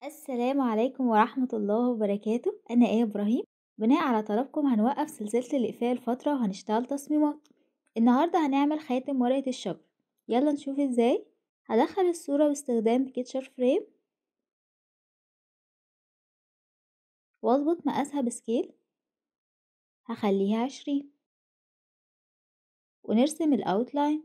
السلام عليكم ورحمة الله وبركاته أنا آية إبراهيم بناء على طلبكم هنوقف سلسلة الإقفال فترة وهنشتغل تصميمات النهاردة هنعمل خاتم ورقة الشجر يلا نشوف ازاي هدخل الصورة باستخدام بيكتشر فريم واظبط مقاسها بسكيل هخليها عشرين ونرسم الأوتلاين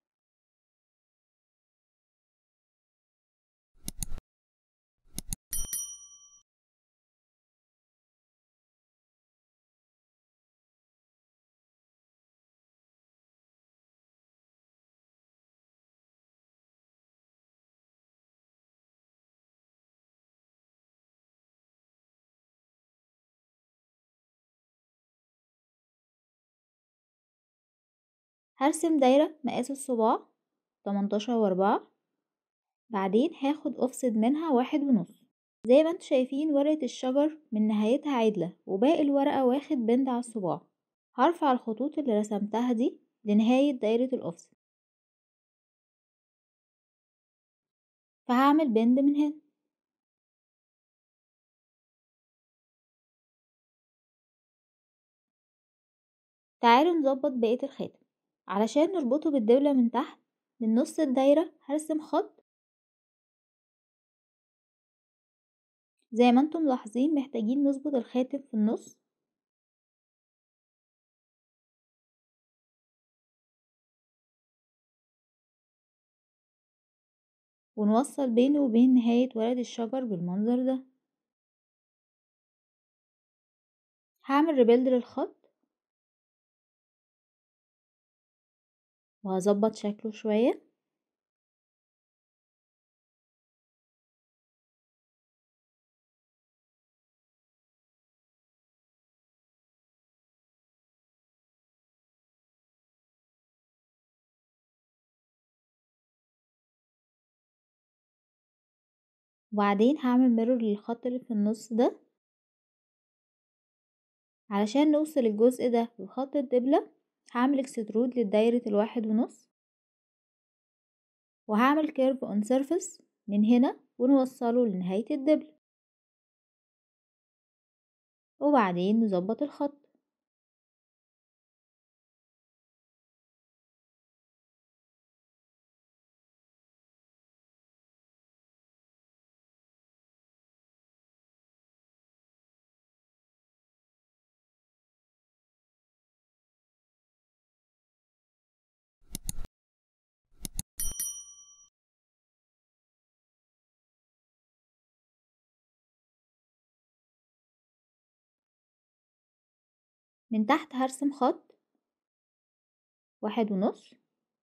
هرسم دايرة مقاس الصباع تمنتاشر وأربعة بعدين هاخد أوفست منها واحد ونص زي ما انتوا شايفين ورقة الشجر من نهايتها عدلة وباقي الورقة واخد بند على الصباع هرفع الخطوط اللي رسمتها دي لنهاية دايرة الأوفست فهعمل بند من هنا تعالوا نظبط بقية الخاتم علشان نربطه بالدبلة من تحت من نص الدايرة هرسم خط زي ما انتم ملاحظين محتاجين نظبط الخاتم في النص ونوصل بينه وبين نهاية ورد الشجر بالمنظر ده هعمل ريبيلد للخط وهظبط شكله شوية وبعدين هعمل ميرور للخط اللي في النص ده علشان نوصل الجزء ده بخط الدبلة هعمل اكسترود لدايرة الواحد ونص وهعمل كيرف اون سيرفيس من هنا ونوصله لنهاية الدبل وبعدين نظبط الخط من تحت هرسم خط واحد ونص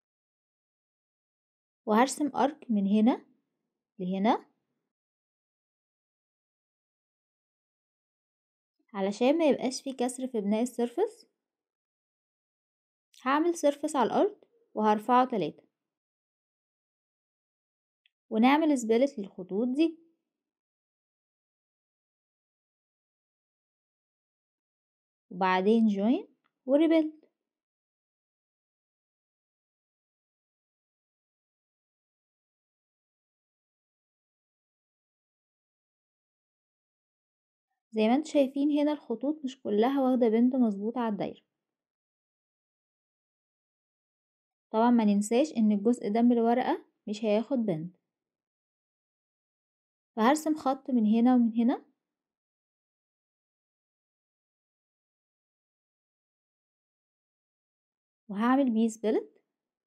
وهرسم ارك من هنا لهنا علشان ما يبقاش في كسر في بناء السيرفس هعمل سيرفس على الارض وهرفعه تلاتة ونعمل سبلت للخطوط دي وبعدين جوين وريبيلد زي ما انتوا شايفين هنا الخطوط مش كلها واخدة بند مظبوط على الدايرة طبعا ما ننساش ان الجزء ده من الورقة مش هياخد بند فهرسم خط من هنا ومن هنا وهعمل بيه سبلت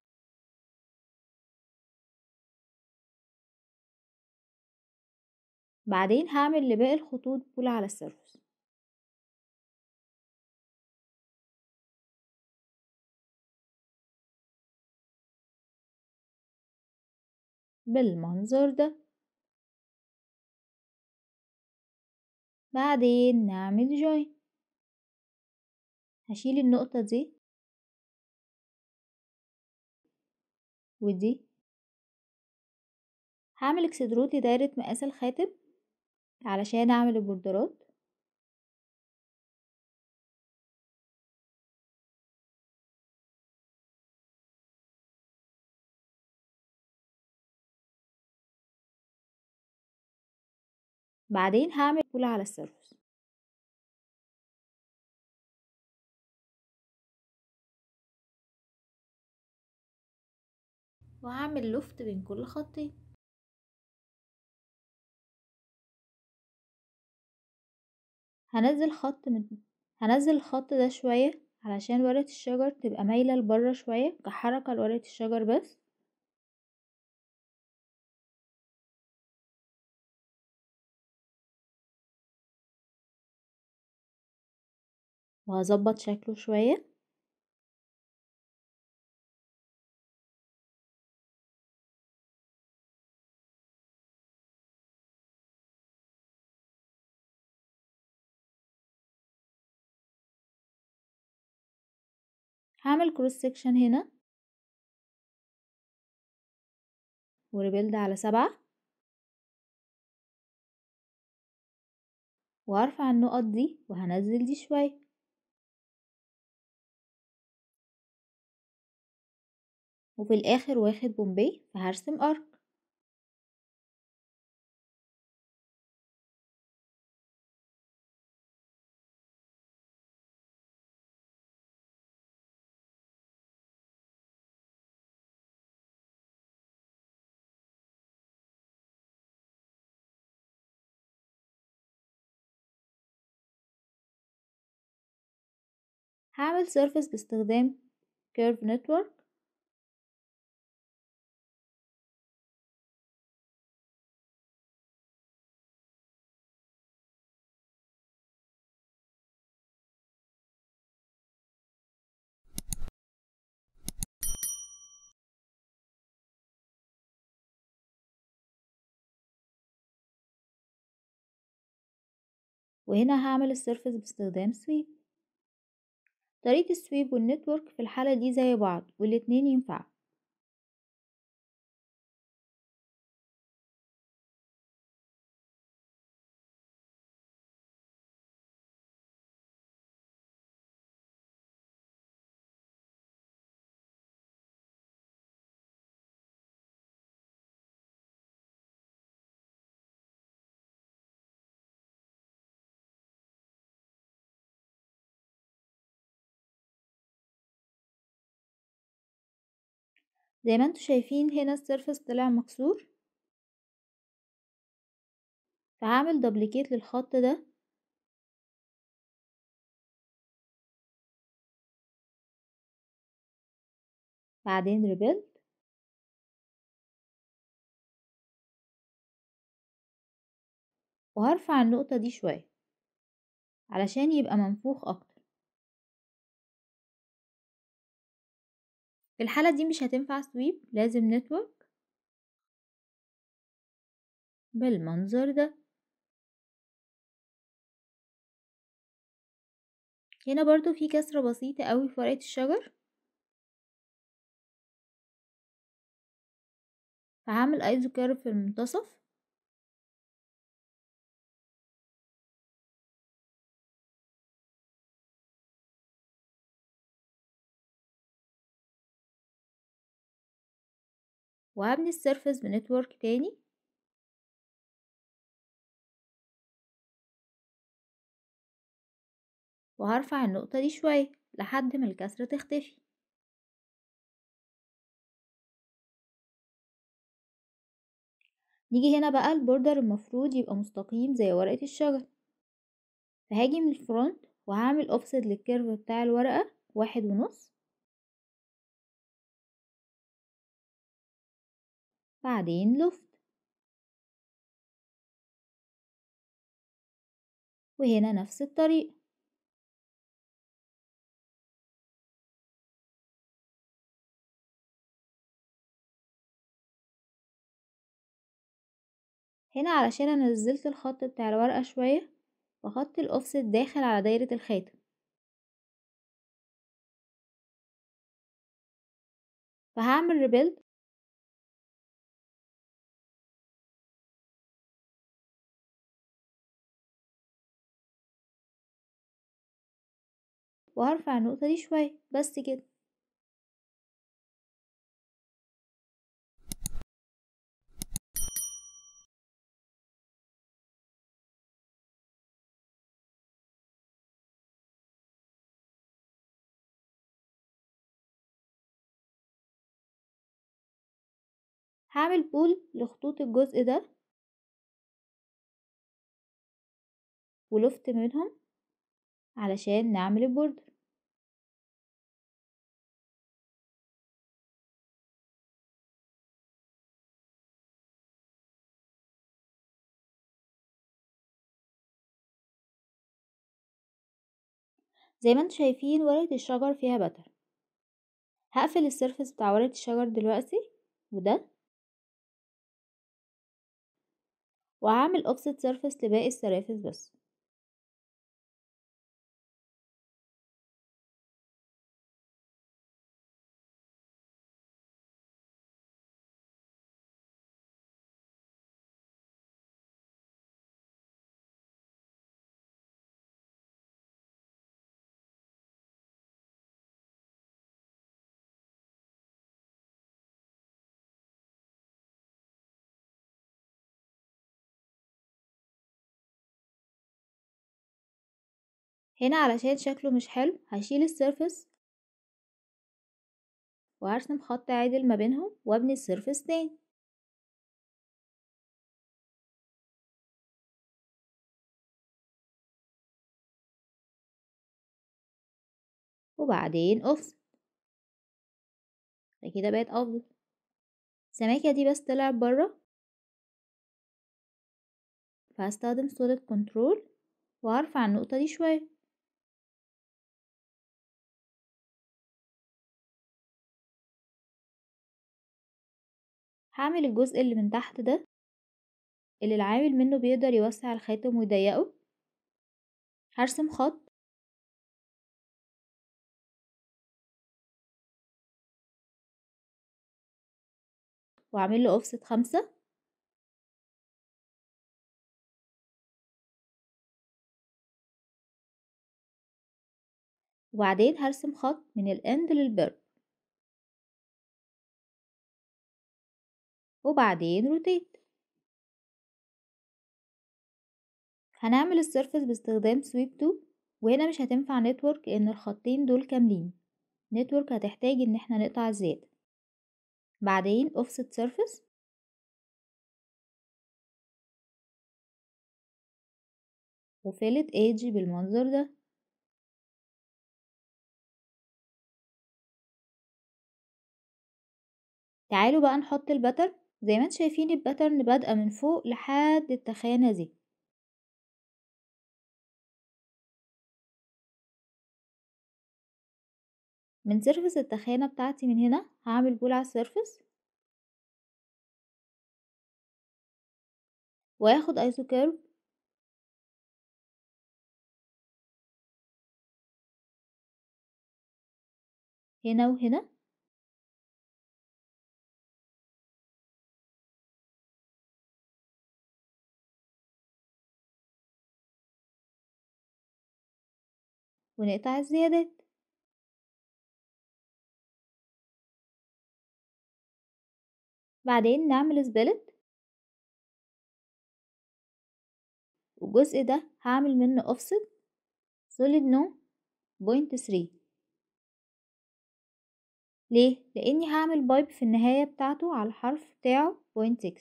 بعدين هعمل لباقي الخطوط بول على السيرفس بالمنظر ده بعدين نعمل جوين هشيل النقطة دي ودي هعمل اكسدرود لدايرة مقاس الخاتم علشان اعمل البوردرات بعدين هعمل بول على السيرفس وهعمل لفت بين كل خطين هنزل خط من هنزل الخط ده شوية علشان ورقة الشجر تبقى مايلة لبره شوية كحركة لورقة الشجر بس وهظبط شكله شوية هعمل كروس سكشن هنا وريبيلد على سبعة وهرفع النقط دي وهنزل دي شوية وفي الاخر واخد بومبي فهرسم ارك هعمل سيرفس باستخدام كيرف نتورك وهنا هعمل السيرفس باستخدام سويب طريقة السويب والنتورك في الحالة دي زي بعض والاتنين ينفعوا زي ما انتوا شايفين هنا السيرفس طلع مكسور فهعمل دبليكيت للخط ده بعدين ريبيلد وهرفع النقطة دي شوية علشان يبقى منفوخ اكتر في الحالة دي مش هتنفع سويب لازم نتورك بالمنظر ده هنا برضو في كسرة بسيطة قوي في ورقة الشجر فهعمل ايزو كيرف في المنتصف وهبني السيرفس بنتورك تاني وهرفع النقطة دي شوية لحد ما الكسرة تختفي نيجي هنا بقى البوردر المفروض يبقى مستقيم زي ورقة الشجر فهاجي من الفرونت وهعمل اوفست للكيرف بتاع الورقة واحد ونص بعدين لفت وهنا نفس الطريقة هنا علشان انا نزلت الخط بتاع الورقة شوية فخط الاوفست داخل على دايرة الخاتم فهعمل ريبيلد وهرفع النقطة دي شوية بس كده هعمل بول لخطوط الجزء ده ولفت منهم علشان نعمل البوردر زي ما انتم شايفين ورقة الشجر فيها بتر هقفل السيرفس بتاع ورقة الشجر دلوقتي وده وهعمل اوفست سيرفس لباقي السرافس بس هنا علشان شكله مش حلو هشيل السيرفس وهرسم خط عادل ما بينهم وابني السيرفس تاني وبعدين اوفست كده بقت افضل السماكة دي بس طلعت برا فهستخدم solid كنترول وهرفع النقطة دي شوية هعمل الجزء اللي من تحت ده اللي العامل منه بيقدر يوسع الخاتم ويضيقه هرسم خط واعمل له اوفست خمسة وبعدين هرسم خط من الاند للبرب وبعدين روتيت هنعمل السيرفس باستخدام سويب تو وهنا مش هتنفع نتورك لان الخطين دول كاملين نتورك هتحتاج ان احنا نقطع الزيادة بعدين offset surface وفيلت ايدج بالمنظر ده تعالوا بقى نحط البتر زي ما انتم شايفين الباترن بادئة من فوق لحد التخانة دي من سيرفس التخانة بتاعتي من هنا هعمل بول على السيرفس واخد ايزو كيرف هنا وهنا ونقطع الزيادات بعدين نعمل سبلت والجزء ده هعمل منه offset solid no point 3 ليه؟ لأني هعمل بايب في النهاية بتاعته على الحرف بتاعه point 6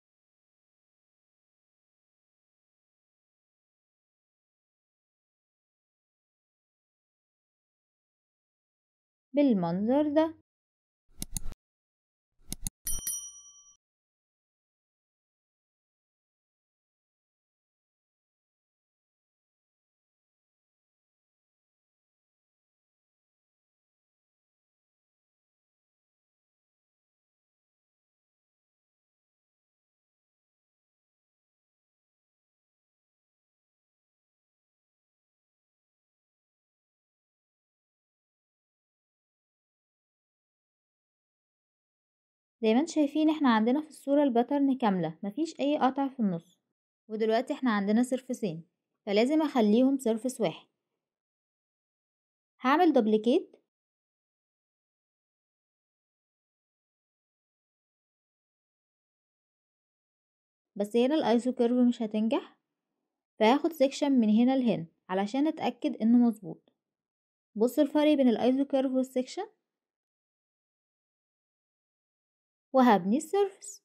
بالمنظر ده زي ما انتم شايفين احنا عندنا في الصورة الباترن كاملة مفيش اي قطع في النص ودلوقتي احنا عندنا سيرفسين فلازم اخليهم سيرفس واحد هعمل دوبليكيت بس هنا الايزو كيرف مش هتنجح فهاخد سيكشن من هنا لهنا علشان اتأكد انه مظبوط بصوا الفرق بين الايزو كيرف والسيكشن وهبني السيرفس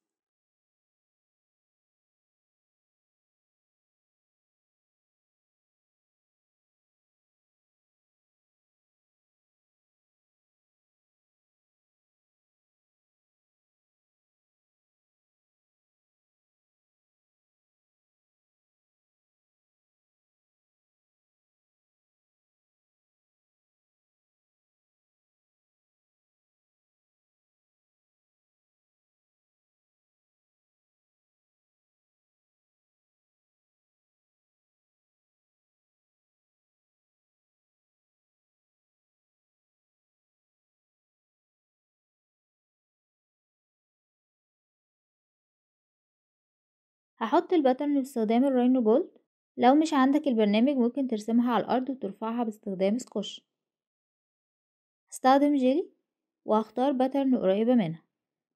هحط الباترن باستخدام الراينو جولد لو مش عندك البرنامج ممكن ترسمها على الأرض وترفعها باستخدام سكوش هستخدم جيلي وهختار باترن قريبة منها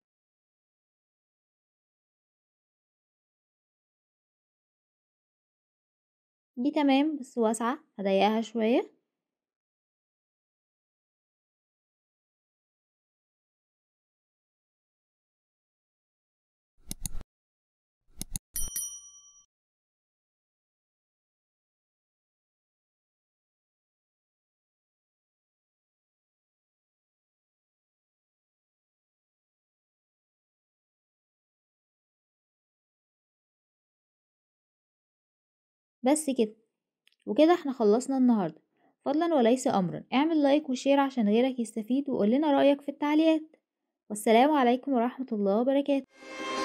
دي تمام بس واسعة هضيقها شوية بس كده وكده احنا خلصنا النهاردة فضلا وليس أمرا اعمل لايك وشير عشان غيرك يستفيد وقولنا رأيك في التعليقات والسلام عليكم ورحمة الله وبركاته